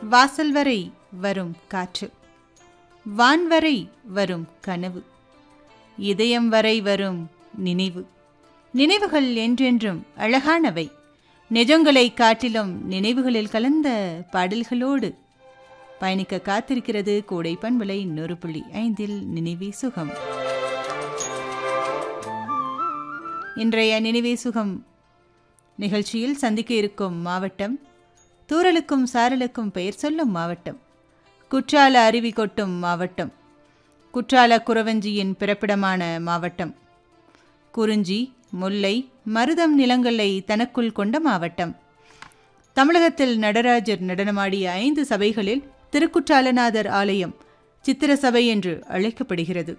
வாசல் வரை வரும் காற்று வான்வரை வரும் கனவு இதயம் வரை வரும் நினைவு நினைவுகள் என்றென்றும் அழகானவை நிஜங்களை காட்டிலும் நினைவுகளில் கலந்த பாடல்களோடு பயணிக்க காத்திருக்கிறது கோடை பண்பலை நூறு புள்ளி ஐந்தில் நினைவே சுகம் இன்றைய நினைவே சுகம் நிகழ்ச்சியில் சந்திக்க இருக்கும் மாவட்டம் தூரலுக்கும் சாரலுக்கும் பெயர் சொல்லும் மாவட்டம் குற்றால அருவி கொட்டும் மாவட்டம் குற்றால குறவஞ்சியின் பிறப்பிடமான மாவட்டம் குறிஞ்சி முல்லை மருதம் நிலங்களை தனக்குள் கொண்ட மாவட்டம் தமிழகத்தில் நடராஜர் நடனமாடிய ஐந்து சபைகளில் திருக்குற்றாலநாதர் ஆலயம் சித்திர சபை என்று அழைக்கப்படுகிறது